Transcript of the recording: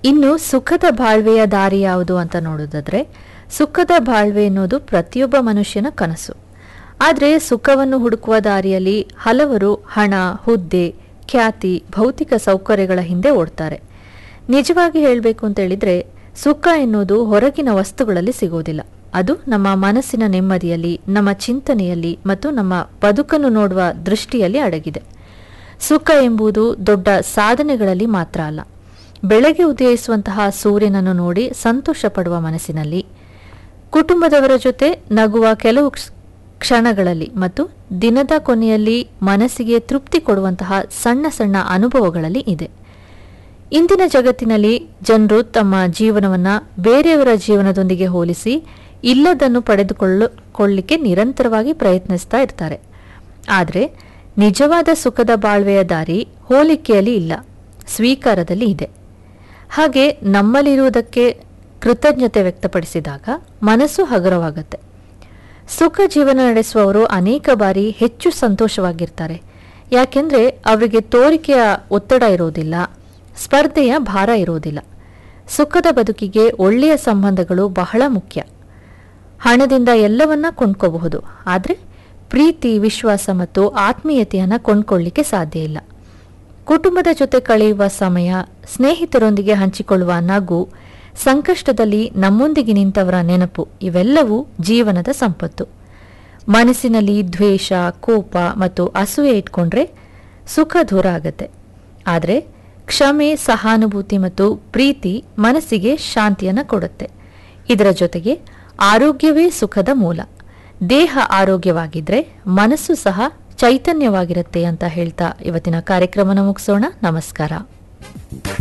ಇನ್ನು ಸುಖದ ಬಾಳ್ವೆಯ ದಾರಿ ಯಾವುದು ಅಂತ ನೋಡೋದಾದ್ರೆ ಸುಖದ ಬಾಳ್ವೆ ಎನ್ನುವುದು ಪ್ರತಿಯೊಬ್ಬ ಮನುಷ್ಯನ ಕನಸು ಆದರೆ ಸುಖವನ್ನು ಹುಡುಕುವ ದಾರಿಯಲ್ಲಿ ಹಲವರು ಹಣ ಹುದ್ದೆ ಖ್ಯಾತಿ ಭೌತಿಕ ಸೌಕರ್ಯಗಳ ಹಿಂದೆ ಓಡ್ತಾರೆ ನಿಜವಾಗಿ ಹೇಳಬೇಕು ಅಂತ ಹೇಳಿದ್ರೆ ಸುಖ ಎನ್ನುವುದು ಹೊರಗಿನ ವಸ್ತುಗಳಲ್ಲಿ ಸಿಗೋದಿಲ್ಲ ಅದು ನಮ್ಮ ಮನಸ್ಸಿನ ನೆಮ್ಮದಿಯಲ್ಲಿ ನಮ್ಮ ಚಿಂತನೆಯಲ್ಲಿ ಮತ್ತು ನಮ್ಮ ಬದುಕನ್ನು ನೋಡುವ ದೃಷ್ಟಿಯಲ್ಲಿ ಅಡಗಿದೆ ಸುಖ ಎಂಬುದು ದೊಡ್ಡ ಸಾಧನೆಗಳಲ್ಲಿ ಮಾತ್ರ ಅಲ್ಲ ಬೆಳಗ್ಗೆ ಉದಯಿಸುವಂತಹ ಸೂರ್ಯನನ್ನು ನೋಡಿ ಸಂತೋಷ ಪಡುವ ಮನಸ್ಸಿನಲ್ಲಿ ಕುಟುಂಬದವರ ಜೊತೆ ನಗುವ ಕೆಲವು ಕ್ಷ- ಕ್ಷಣಗಳಲ್ಲಿ ಮತ್ತು ದಿನದ ಕೊನೆಯಲ್ಲಿ ಮನಸ್ಸಿಗೆ ತೃಪ್ತಿ ಕೊಡುವಂತಹ ಸಣ್ಣ ಸಣ್ಣ ಅನುಭವಗಳಲ್ಲಿ ಇದೆ ಇಂದಿನ ಜಗತ್ತಿನಲ್ಲಿ ಜನರು ತಮ್ಮ ಜೀವನವನ್ನ ಬೇರೆಯವರ ಜೀವನದೊಂದಿಗೆ ಹೋಲಿಸಿ ಇಲ್ಲದನ್ನು ಪಡೆದುಕೊಳ್ಳ ಕೊಳ್ಳಿಕ್ಕೆ ನಿರಂತರವಾಗಿ ಪ್ರಯತ್ನಿಸ್ತಾ ಇರ್ತಾರೆ ಆದರೆ ನಿಜವಾದ ಸುಖದ ಬಾಳ್ವೆಯ ದಾರಿ ಹೋಲಿಕೆಯಲ್ಲಿ ಇಲ್ಲ ಸ್ವೀಕಾರದಲ್ಲಿ ಇದೆ ಹಾಗೆ ನಮ್ಮಲ್ಲಿರುವುದಕ್ಕೆ ಕೃತಜ್ಞತೆ ವ್ಯಕ್ತಪಡಿಸಿದಾಗ ಮನಸ್ಸು ಹಗುರವಾಗತ್ತೆ ಸುಖ ಜೀವನ ನಡೆಸುವವರು ಅನೇಕ ಬಾರಿ ಹೆಚ್ಚು ಸಂತೋಷವಾಗಿರ್ತಾರೆ ಯಾಕೆಂದ್ರೆ ಅವರಿಗೆ ತೋರಿಕೆಯ ಒತ್ತಡ ಇರೋದಿಲ್ಲ ಸ್ಪರ್ಧೆಯ ಭಾರ ಇರೋದಿಲ್ಲ ಸುಖದ ಬದುಕಿಗೆ ಒಳ್ಳೆಯ ಸಂಬಂಧಗಳು ಬಹಳ ಮುಖ್ಯ ಹಣದಿಂದ ಎಲ್ಲವನ್ನ ಕೊಂಡ್ಕೋಬಹುದು ಆದರೆ ಪ್ರೀತಿ ವಿಶ್ವಾಸ ಮತ್ತು ಆತ್ಮೀಯತೆಯನ್ನು ಕೊಂಡ್ಕೊಳ್ಳಿಕ್ಕೆ ಸಾಧ್ಯ ಇಲ್ಲ ಕುಟುಂಬದ ಜೊತೆ ಕಳೆಯುವ ಸಮಯ ಸ್ನೇಹಿತರೊಂದಿಗೆ ಹಂಚಿಕೊಳ್ಳುವ ನಗು ಸಂಕಷ್ಟದಲ್ಲಿ ನಮ್ಮೊಂದಿಗೆ ನಿಂತವರ ನೆನಪು ಇವೆಲ್ಲವೂ ಜೀವನದ ಸಂಪತ್ತು ಮನಸ್ಸಿನಲ್ಲಿ ದ್ವೇಷ ಕೋಪ ಮತ್ತು ಅಸೂಯೆ ಇಟ್ಕೊಂಡ್ರೆ ಸುಖ ದೂರ ಆಗತ್ತೆ ಆದರೆ ಕ್ಷಮೆ ಸಹಾನುಭೂತಿ ಮತ್ತು ಪ್ರೀತಿ ಮನಸ್ಸಿಗೆ ಶಾಂತಿಯನ್ನು ಕೊಡುತ್ತೆ ಇದರ ಜೊತೆಗೆ ಆರೋಗ್ಯವೇ ಸುಖದ ಮೂಲ ದೇಹ ಆರೋಗ್ಯವಾಗಿದ್ರೆ ಮನಸ್ಸು ಸಹ ಚೈತನ್ಯವಾಗಿರುತ್ತೆ ಅಂತ ಹೇಳ್ತಾ ಇವತ್ತಿನ ಕಾರ್ಯಕ್ರಮನ ಮುಗಿಸೋಣ ನಮಸ್ಕಾರ